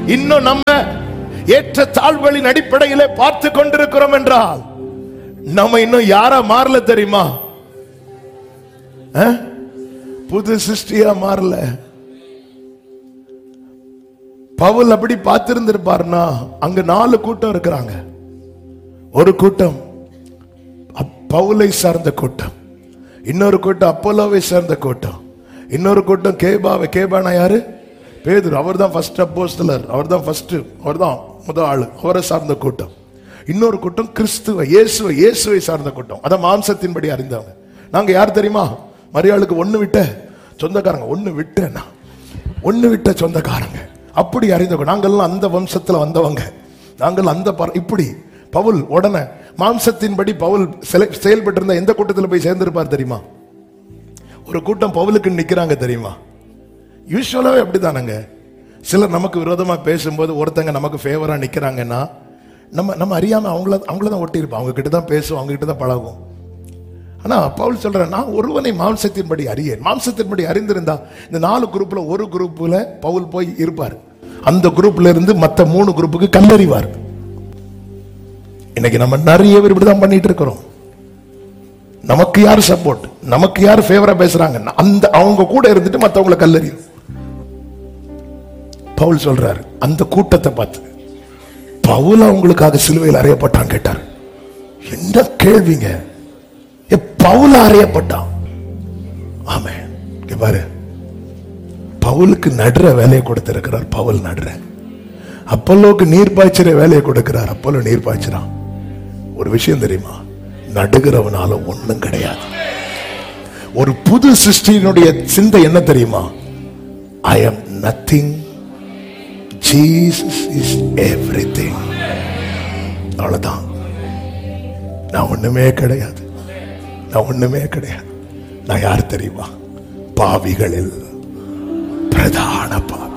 இன்னும் நம்ம ஏற்ற தாழ்வுகளின் அடிப்படையிலே பார்த்து கொண்டிருக்கிறோம் என்றால் நம்ம இன்னும் யாரா மாறல தெரியுமா அஹ்? புது சிருஷ்டியா மாறல பவுல் அப்படி பார்த்திருந்திருப்பாருன்னா அங்க நாலு கூட்டம் இருக்கிறாங்க ஒரு கூட்டம் அப்- பவுலை சார்ந்த கூட்டம் இன்னொரு கூட்டம் அப்போலோவை சார்ந்த கூட்டம் இன்னொரு கூட்டம் கேபாவை கேபானா யாரு பேதுரு அவர் தான் ஃபர்ஸ்ட் அப்போஸ்தலர் அவர் தான் ஃபர்ஸ்ட் அவர் தான் முதல் ஆளு அவரை சார்ந்த கூட்டம் இன்னொரு கூட்டம் கிறிஸ்துவ இயேசுவை இயேசுவை சார்ந்த கூட்டம் அதான் மாம்சத்தின்படி அறிந்தவங்க நாங்க யார் தெரியுமா மரியாளுக்கு ஒண்ணு விட்ட சொந்தக்காரங்க ஒண்ணு விட்டேன்னா ஒண்ணு விட்ட சொந்தக்காரங்க அப்படி அறிந்தவங்க நாங்கெல்லாம் அந்த வம்சத்துல வந்தவங்க நாங்கள் அந்த பர- இப்படி பவுல் உடனே மாம்சத்தின்படி பவுல் செலக்ட் செயல்பட்டு இருந்தா எந்த கூட்டத்தில் போய் சேர்ந்திருப்பார் தெரியுமா ஒரு கூட்டம் பவுலுக்கு நிக்கிறாங்க தெரியுமா யூஸ்வலாவே அப்படிதானங்க சிலர் நமக்கு விரோதமா பேசும்போது ஒருத்தங்க நமக்கு ஃபேவரா நிக்கிறாங்கன்னா நம்ம நம்ம அறியாம அவங்கள அவங்கள தான் ஒட்டியிருப்போம் அவங்க கிட்ட தான் பேசுவோம் அவங்க கிட்ட தான் பழகும் ஆனா பவுல் சொல்றேன் நான் ஒருவனை மாம்சத்தின்படி அறியேன் மாம்சத்தின்படி அறிந்திருந்தா இந்த நாலு குரூப்ல ஒரு குரூப்ல பவுல் போய் இருப்பார் அந்த குரூப்ல இருந்து மத்த மூணு குரூப்புக்கு கல்லறிவார் இன்னைக்கு நம்ம நிறைய பேர் இப்படிதான் பண்ணிட்டு இருக்கிறோம் நமக்கு யார் சப்போர்ட் நமக்கு யார் ஃபேவரா பேசுறாங்க அந்த அவங்க கூட இருந்துட்டு மத்தவங்கள கல்லறியும் பவுல் சொல்றாரு அந்த கூட்டத்தை பார்த்து பவுல் அவங்களுக்காக சிலுவையில் அறையப்பட்டான் கேட்டார் என்ன கேள்விங்க ஏ, பவுல் அறையப்பட்டான் ஆமே இங்க பாரு பவுலுக்கு நடுற வேலையை கொடுத்திருக்கிறார் பவுல் நடுற அப்பல்லோக்கு நீர் பாய்ச்சிற வேலையை கொடுக்கிறார் அப்பல்லோ நீர் பாய்ச்சிறான் ஒரு விஷயம் தெரியுமா நடுகிறவனால ஒண்ணும் கிடையாது ஒரு புது சிருஷ்டியினுடைய சிந்தை என்ன தெரியுமா I am nothing Jesus is everything அவ்வளவுதான் நான் ஒண்ணுமே கிடையாது நான் ஒண்ணுமே கிடையாது நான் யார் தெரியுமா பாவிகளில் பிரதான பாவி